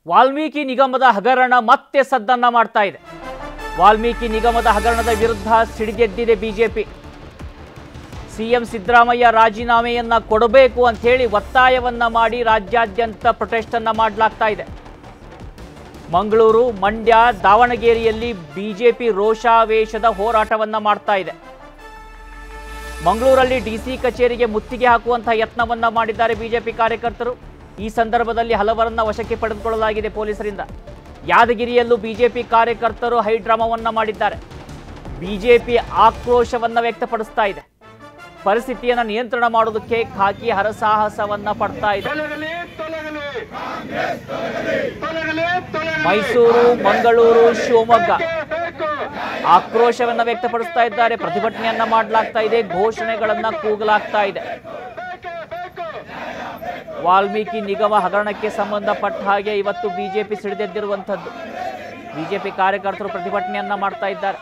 ವಾಲ್ಮೀಕಿ ನಿಗಮದ ಹಗರಣ ಮತ್ತೆ ಸದ್ದನ್ನ ಮಾಡ್ತಾ ಇದೆ ವಾಲ್ಮೀಕಿ ನಿಗಮದ ಹಗರಣದ ವಿರುದ್ಧ ಸಿಡಿದೆದ್ದಿದೆ ಬಿಜೆಪಿ ಸಿಎಂ ಸಿದ್ದರಾಮಯ್ಯ ರಾಜೀನಾಮೆಯನ್ನ ಕೊಡಬೇಕು ಅಂತ ಹೇಳಿ ಒತ್ತಾಯವನ್ನ ಮಾಡಿ ರಾಜ್ಯಾದ್ಯಂತ ಪ್ರೊಟೆಸ್ಟ್ ಅನ್ನ ಮಾಡಲಾಗ್ತಾ ಇದೆ ಮಂಗಳೂರು ಮಂಡ್ಯ ದಾವಣಗೆರೆಯಲ್ಲಿ ಬಿಜೆಪಿ ರೋಷಾವೇಶದ ಹೋರಾಟವನ್ನ ಮಾಡ್ತಾ ಇದೆ ಮಂಗಳೂರಲ್ಲಿ ಡಿಸಿ ಕಚೇರಿಗೆ ಮುತ್ತಿಗೆ ಹಾಕುವಂತಹ ಯತ್ನವನ್ನ ಮಾಡಿದ್ದಾರೆ ಬಿಜೆಪಿ ಕಾರ್ಯಕರ್ತರು ಈ ಸಂದರ್ಭದಲ್ಲಿ ಹಲವರನ್ನ ವಶಕ್ಕೆ ಪಡೆದುಕೊಳ್ಳಲಾಗಿದೆ ಪೊಲೀಸರಿಂದ ಯಾದಗಿರಿಯಲ್ಲೂ ಬಿಜೆಪಿ ಕಾರ್ಯಕರ್ತರು ಹೈಡ್ರಾಮವನ್ನ ಮಾಡಿದ್ದಾರೆ ಬಿಜೆಪಿ ಆಕ್ರೋಶವನ್ನ ವ್ಯಕ್ತಪಡಿಸ್ತಾ ಇದೆ ಪರಿಸ್ಥಿತಿಯನ್ನು ನಿಯಂತ್ರಣ ಮಾಡೋದಕ್ಕೆ ಖಾಕಿ ಹರಸಾಹಸವನ್ನ ಪಡ್ತಾ ಇದೆ ತೊಲಗಲಿ ತೊಲಗಲಿ ತೊಲಗಲಿ ತೊಲಗಲಿ ಮೈಸೂರು ಮಂಗಳೂರು ಶಿವಮೊಗ್ಗ ಬೇಕು ಆಕ್ರೋಶವನ್ನ ವ್ಯಕ್ತಪಡಿಸ್ತಾ ಇದ್ದಾರೆ ಪ್ರತಿಭಟನೆಯನ್ನ ಮಾಡಲಾಗ್ತಾ ಇದೆ ಘೋಷಣೆಗಳನ್ನ ಕೂಗಲಾಗ್ತಾ ಇದೆ ವಾಲ್ಮೀಕಿ ನಿಗಮ ಹಗರಣಕ್ಕೆ ಸಂಬಂಧಪಟ್ಟ ಹಾಗೆ ಇವತ್ತು ಬಿಜೆಪಿ ಸಿಡಿದೆದ್ದಿರುವಂಥದ್ದು ಬಿಜೆಪಿ ಕಾರ್ಯಕರ್ತರು ಪ್ರತಿಭಟನೆಯನ್ನ ಮಾಡ್ತಾ ಇದ್ದಾರೆ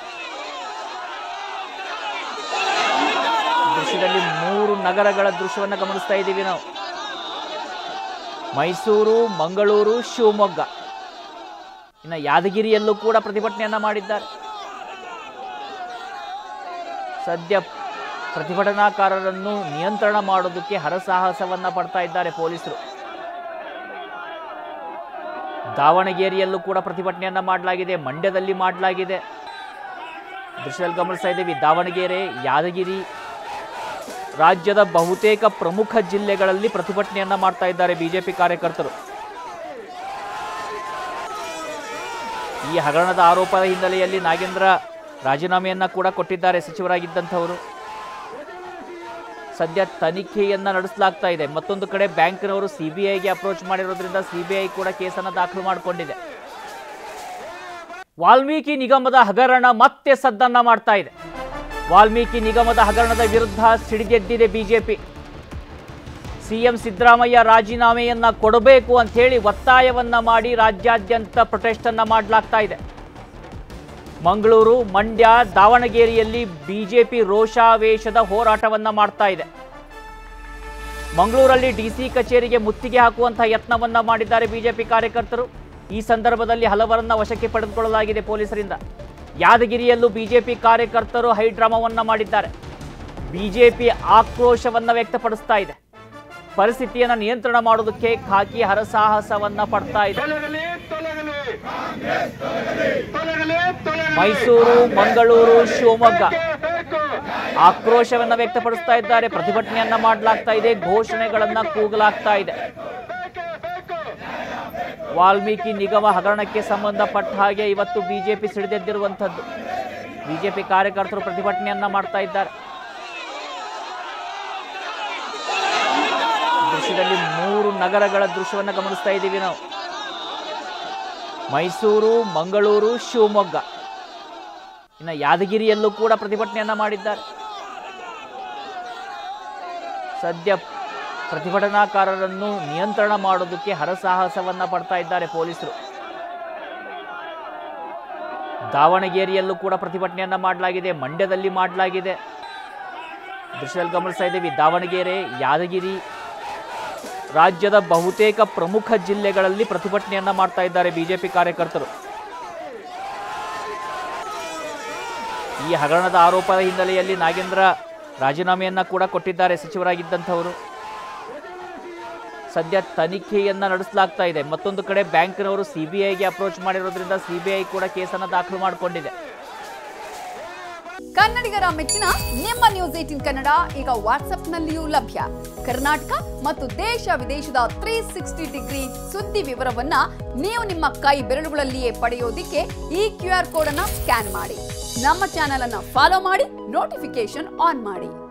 ದೃಶ್ಯದಲ್ಲಿ ಮೂರು ನಗರಗಳ ದೃಶ್ಯವನ್ನು ಗಮನಿಸ್ತಾ ಇದ್ದೀವಿ ನಾವು ಮೈಸೂರು ಮಂಗಳೂರು ಶಿವಮೊಗ್ಗ ಇನ್ನು ಯಾದಗಿರಿಯಲ್ಲೂ ಕೂಡ ಪ್ರತಿಭಟನೆಯನ್ನ ಮಾಡಿದ್ದಾರೆ ಸದ್ಯ ಪ್ರತಿಭಟನಾಕಾರರನ್ನು ನಿಯಂತ್ರಣ ಮಾಡೋದಕ್ಕೆ ಹರಸಾಹಸವನ್ನ ಪಡ್ತಾ ಇದ್ದಾರೆ ಪೊಲೀಸರು ದಾವಣಗೆರೆಯಲ್ಲೂ ಕೂಡ ಪ್ರತಿಭಟನೆಯನ್ನ ಮಾಡಲಾಗಿದೆ ಮಂಡ್ಯದಲ್ಲಿ ಮಾಡಲಾಗಿದೆ ದೃಶ್ಯದಲ್ಲಿ ಗಮನಿಸ್ತಾ ಇದ್ದೀವಿ ದಾವಣಗೆರೆ ಯಾದಗಿರಿ ರಾಜ್ಯದ ಬಹುತೇಕ ಪ್ರಮುಖ ಜಿಲ್ಲೆಗಳಲ್ಲಿ ಪ್ರತಿಭಟನೆಯನ್ನ ಮಾಡ್ತಾ ಇದ್ದಾರೆ ಬಿಜೆಪಿ ಕಾರ್ಯಕರ್ತರು ಈ ಹಗರಣದ ಆರೋಪದ ಹಿನ್ನೆಲೆಯಲ್ಲಿ ನಾಗೇಂದ್ರ ರಾಜೀನಾಮೆಯನ್ನ ಕೂಡ ಕೊಟ್ಟಿದ್ದಾರೆ ಸಚಿವರಾಗಿದ್ದಂಥವರು ಸದ್ಯ ತನಿಖೆಯನ್ನ ನಡೆಸಲಾಗ್ತಾ ಇದೆ ಮತ್ತೊಂದು ಕಡೆ ಬ್ಯಾಂಕ್ನವರು ಸಿಬಿಐಗೆ ಅಪ್ರೋಚ್ ಮಾಡಿರೋದ್ರಿಂದ ಸಿಬಿಐ ಕೂಡ ಕೇಸನ್ನು ದಾಖಲು ಮಾಡಿಕೊಂಡಿದೆ ವಾಲ್ಮೀಕಿ ನಿಗಮದ ಹಗರಣ ಮತ್ತೆ ಸದ್ದನ್ನ ಮಾಡ್ತಾ ಇದೆ ವಾಲ್ಮೀಕಿ ನಿಗಮದ ಹಗರಣದ ವಿರುದ್ಧ ಸಿಡಿದೆದ್ದಿದೆ ಬಿಜೆಪಿ ಸಿಎಂ ಸಿದ್ದರಾಮಯ್ಯ ರಾಜೀನಾಮೆಯನ್ನ ಕೊಡಬೇಕು ಅಂತ ಹೇಳಿ ಒತ್ತಾಯವನ್ನ ಮಾಡಿ ರಾಜ್ಯಾದ್ಯಂತ ಪ್ರೊಟೆಸ್ಟ್ ಅನ್ನ ಮಾಡಲಾಗ್ತಾ ಇದೆ ಮಂಗಳೂರು ಮಂಡ್ಯ ದಾವಣಗೆರೆಯಲ್ಲಿ ಬಿಜೆಪಿ ರೋಷಾವೇಶದ ಹೋರಾಟವನ್ನ ಮಾಡ್ತಾ ಇದೆ ಮಂಗಳೂರಲ್ಲಿ ಡಿಸಿ ಕಚೇರಿಗೆ ಮುತ್ತಿಗೆ ಹಾಕುವಂತಹ ಯತ್ನವನ್ನ ಮಾಡಿದ್ದಾರೆ ಬಿಜೆಪಿ ಕಾರ್ಯಕರ್ತರು ಈ ಸಂದರ್ಭದಲ್ಲಿ ಹಲವರನ್ನ ವಶಕ್ಕೆ ಪಡೆದುಕೊಳ್ಳಲಾಗಿದೆ ಪೊಲೀಸರಿಂದ ಯಾದಗಿರಿಯಲ್ಲೂ ಬಿಜೆಪಿ ಕಾರ್ಯಕರ್ತರು ಹೈಡ್ರಾಮವನ್ನ ಮಾಡಿದ್ದಾರೆ ಬಿಜೆಪಿ ಆಕ್ರೋಶವನ್ನ ವ್ಯಕ್ತಪಡಿಸ್ತಾ ಇದೆ ಪರಿಸ್ಥಿತಿಯನ್ನು ನಿಯಂತ್ರಣ ಮಾಡೋದಕ್ಕೆ ಖಾಕಿ ಹರಸಾಹಸವನ್ನ ಪಡ್ತಾ ಇದೆ ತೊಲಗಲಿ ತೊಲಗಲಿ ತೊಲಗಲಿ ತೊಲಗಲಿ ಮೈಸೂರು ಮಂಗಳೂರು ಶಿವಮೊಗ್ಗ ಬೇಕು ಆಕ್ರೋಶವನ್ನ ವ್ಯಕ್ತಪಡಿಸ್ತಾ ಇದ್ದಾರೆ ಪ್ರತಿಭಟನೆಯನ್ನ ಮಾಡಲಾಗ್ತಾ ಇದೆ ಘೋಷಣೆಗಳನ್ನ ಕೂಗಲಾಗ್ತಾ ಇದೆ ವಾಲ್ಮೀಕಿ ನಿಗಮ ಹಗರಣಕ್ಕೆ ಸಂಬಂಧಪಟ್ಟ ಹಾಗೆ ಇವತ್ತು ಬಿಜೆಪಿ ಸಿಡಿದೆದ್ದಿರುವಂಥದ್ದು ಬಿಜೆಪಿ ಕಾರ್ಯಕರ್ತರು ಪ್ರತಿಭಟನೆಯನ್ನ ಮಾಡ್ತಾ ಇದ್ದಾರೆ ದೃಶ್ಯದಲ್ಲಿ ಮೂರು ನಗರಗಳ ದೃಶ್ಯವನ್ನು ಗಮನಿಸ್ತಾ ಇದ್ದೀವಿ ನಾವು ಮೈಸೂರು ಮಂಗಳೂರು ಶಿವಮೊಗ್ಗ ಇನ್ನು ಯಾದಗಿರಿಯಲ್ಲೂ ಕೂಡ ಪ್ರತಿಭಟನೆಯನ್ನ ಮಾಡಿದ್ದಾರೆ ಸದ್ಯ ಪ್ರತಿಭಟನಾಕಾರರನ್ನು ನಿಯಂತ್ರಣ ಮಾಡೋದಕ್ಕೆ ಹರಸಾಹಸವನ್ನ ಪಡ್ತಾ ಇದ್ದಾರೆ ಪೊಲೀಸರು ದಾವಣಗೆರೆಯಲ್ಲೂ ಕೂಡ ಪ್ರತಿಭಟನೆಯನ್ನ ಮಾಡಲಾಗಿದೆ ಮಂಡ್ಯದಲ್ಲಿ ಮಾಡಲಾಗಿದೆ ದೃಶ್ಯದಲ್ಲಿ ಗಮನಿಸ್ತಾ ಇದ್ದೀವಿ ದಾವಣಗೆರೆ ಯಾದಗಿರಿ ರಾಜ್ಯದ ಬಹುತೇಕ ಪ್ರಮುಖ ಜಿಲ್ಲೆಗಳಲ್ಲಿ ಪ್ರತಿಭಟನೆಯನ್ನ ಮಾಡ್ತಾ ಇದ್ದಾರೆ ಬಿಜೆಪಿ ಕಾರ್ಯಕರ್ತರು ಈ ಹಗರಣದ ಆರೋಪದ ಹಿನ್ನೆಲೆಯಲ್ಲಿ ನಾಗೇಂದ್ರ ರಾಜೀನಾಮೆಯನ್ನ ಕೂಡ ಕೊಟ್ಟಿದ್ದಾರೆ ಸಚಿವರಾಗಿದ್ದಂಥವರು ಸದ್ಯ ತನಿಖೆಯನ್ನ ನಡೆಸಲಾಗ್ತಾ ಇದೆ ಮತ್ತೊಂದು ಕಡೆ ಬ್ಯಾಂಕ್ನವರು ಸಿಬಿಐಗೆ ಅಪ್ರೋಚ್ ಮಾಡಿರೋದ್ರಿಂದ ಸಿಬಿಐ ಕೂಡ ಕೇಸನ್ನು ದಾಖಲು ಮಾಡಿಕೊಂಡಿದೆ ಕನ್ನಡಿಗರ ಮೆಚ್ಚಿನ ನಿಮ್ಮ ನ್ಯೂಸ್ ಏಟಿನ್ ಕನ್ನಡ ಈಗ ವಾಟ್ಸ್ಆಪ್ನಲ್ಲಿಯೂ ಲಭ್ಯ ಕರ್ನಾಟಕ ಮತ್ತು ದೇಶ ವಿದೇಶದ ತ್ರೀ ಸಿಕ್ಸ್ಟಿ ಡಿಗ್ರಿ ಸುದ್ದಿ ವಿವರವನ್ನ ನೀವು ನಿಮ್ಮ ಕೈ ಬೆರಳುಗಳಲ್ಲಿಯೇ ಪಡೆಯೋದಿಕ್ಕೆ ಈ ಕ್ಯೂ ಆರ್ ಕೋಡ್ ಅನ್ನ ಸ್ಕ್ಯಾನ್ ಮಾಡಿ ನಮ್ಮ ಚಾನೆಲ್ ಅನ್ನ ಫಾಲೋ ಮಾಡಿ ನೋಟಿಫಿಕೇಶನ್ ಆನ್ ಮಾಡಿ